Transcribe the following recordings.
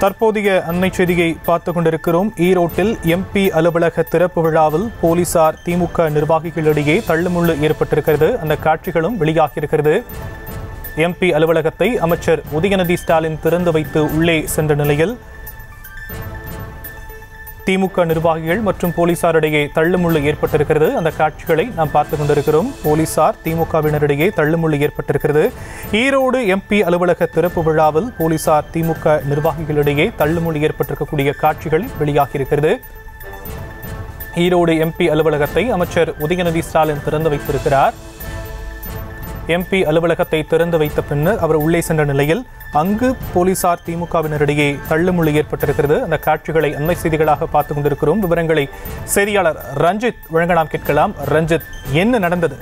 தற்போதைய அண்மை செய்தியை பார்த்து கொண்டிருக்கிறோம் ஈரோட்டில் எம்பி அலுவலக திறப்பு விழாவில் போலீசார் திமுக நிர்வாகிகளிடையே தள்ளுமுள்ளு ஏற்பட்டிருக்கிறது அந்த காட்சிகளும் வெளியாகியிருக்கிறது எம்பி அலுவலகத்தை அமைச்சர் உதயநிதி ஸ்டாலின் திறந்து வைத்து உள்ளே சென்ற நிலையில் திமுக நிர்வாகிகள் மற்றும் போலீசாரிடையே தள்ளுமுள்ளு ஏற்பட்டிருக்கிறது அந்த காட்சிகளை நாம் பார்த்து கொண்டிருக்கிறோம் போலீசார் திமுகவினரிடையே தள்ளுமுள்ளு ஏற்பட்டிருக்கிறது ஈரோடு எம்பி அலுவலக திறப்பு விழாவில் போலீசார் திமுக நிர்வாகிகளிடையே தள்ளுமுள்ளு ஏற்பட்டிருக்கக்கூடிய காட்சிகள் வெளியாகியிருக்கிறது ஈரோடு எம்பி அலுவலகத்தை அமைச்சர் உதயநிதி ஸ்டாலின் திறந்து வைத்திருக்கிறார் எம்பி அலுவலகத்தை திறந்து வைத்த பின்னர் அவர் உள்ளே சென்ற நிலையில் அங்கு போலீசார் திமுகவினரிடையே தள்ளுமுள்ளு ஏற்பட்டிருக்கிறது அந்த காட்சிகளை அண்மை செய்திகளாக பார்த்து கொண்டிருக்கிறோம் விவரங்களை செய்தியாளர் ரஞ்சித் வழங்க நாம் கேட்கலாம் ரஞ்சித் என்ன நடந்தது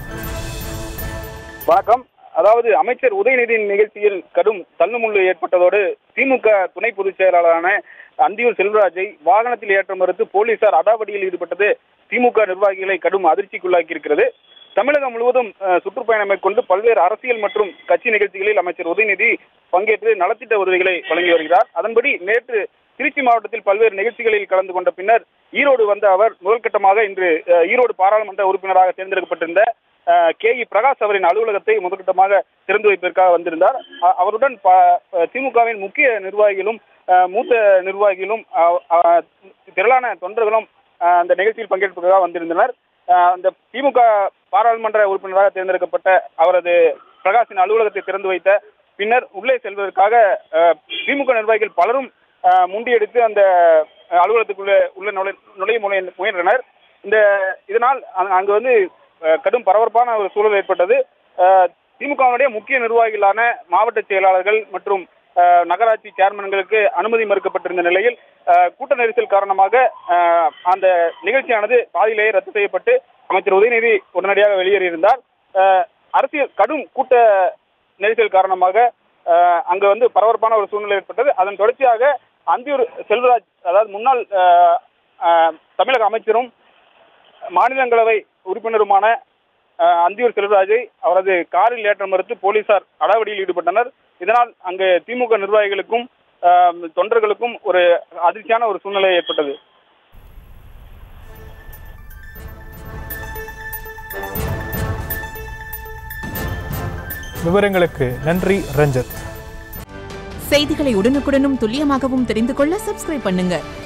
வணக்கம் அதாவது அமைச்சர் உதயநிதியின் நிகழ்ச்சியில் கடும் தள்ளுமுள்ளு ஏற்பட்டதோடு திமுக துணை பொதுச் செயலாளரான அந்தியூர் செல்வராஜை வாகனத்தில் ஏற்ற மறுத்து போலீசார் அடாவடியில் ஈடுபட்டது திமுக நிர்வாகிகளை கடும் அதிர்ச்சிக்குள்ளாக்கி இருக்கிறது தமிழகம் முழுவதும் அஹ், சுற்றுப்பயணம் மேற்கொண்டு பல்வேறு அரசியல் மற்றும் கட்சி நிகழ்ச்சிகளில் அமைச்சர் உதயநிதி பங்கேற்று நலத்திட்ட உதவிகளை வழங்கி வருகிறார் அதன்படி நேற்று திருச்சி மாவட்டத்தில் பல்வேறு நிகழ்ச்சிகளில் கலந்து கொண்ட பின்னர் ஈரோடு வந்த அவர் முதல்கட்டமாக இன்று அஹ், ஈரோடு பாராளுமன்ற உறுப்பினராக தேர்ந்தெடுக்கப்பட்டிருந்த கே இ பிரகாஷ் அவரின் அலுவலகத்தை முதற்கட்டமாக திறந்து வைப்பதற்காக வந்திருந்தார் அ- அவருடன் ப- திமுகவின் முக்கிய நிர்வாகிகளும் அஹ், மூத்த நிர்வாகிகளும் அஹ், அஹ், திரளான தொண்டர்களும் அஹ், அந்த நிகழ்ச்சியில் பங்கேற்பதற்காக வந்திருந்தனர் அஹ், அந்த திமுக பாராளுமன்ற உறுப்பினராக தேர்ந்தெடுக்கப்பட்ட அவரது பிரகாஷின் அலுவலகத்தை திறந்து வைத்த பின்னர் உள்ளே செல்வதற்காக அஹ், திமுக நிர்வாகிகள் பலரும் அஹ், முண்டியடித்து அந்த அஹ், அலுவலகத்துக்குள்ளே உள்ள நுழை நுழைய முனை- முயன்றனர் இந்த இதனால் அங்க- அங்கு வந்து அஹ், கடும் பரபரப்பான ஒரு சூழல் ஏற்பட்டது அஹ், திமுகவினுடைய முக்கிய நிர்வாகிகளான மாவட்ட செயலாளர்கள் மற்றும் அஹ், நகராட்சி சேர்மன்களுக்கு அனுமதி மறுக்கப்பட்டிருந்த நிலையில் அஹ், கூட்ட நெரிசல் காரணமாக அஹ், அந்த நிகழ்ச்சியானது பாதியிலேயே ரத்து செய்யப்பட்டு அமைச்சர் உதயநிதி உடனடியாக வெளியேறியிருந்தார் அஹ், அரசியல் கடும் கூட்ட நெரிசல் காரணமாக அஹ், அங்கு வந்து பரபரப்பான ஒரு சூழ்நிலை ஏற்பட்டது அதன் தொடர்ச்சியாக அந்தியூர் செல்வராஜ் அதாவது முன்னாள் அஹ், அஹ், தமிழக அமைச்சரும் மாநிலங்களவை உறுப்பினருமான அஹ், அந்தியூர் செல்வராஜை அவரது காரில் ஏற்ற மறுத்து போலீசார் அடாவடியில் ஈடுபட்டனர் இதனால் அங்கு திமுக நிர்வாகிகளுக்கும் அஹ், தொண்டர்களுக்கும் ஒரு அதிர்ச்சியான ஒரு சூழ்நிலை ஏற்பட்டது விவரங்களுக்கு நன்றி ரஞ்சித் செய்திகளை உடனுக்குடனும் துல்லியமாகவும் தெரிந்து கொள்ள சப்ஸ்கிரைப் பண்ணுங்க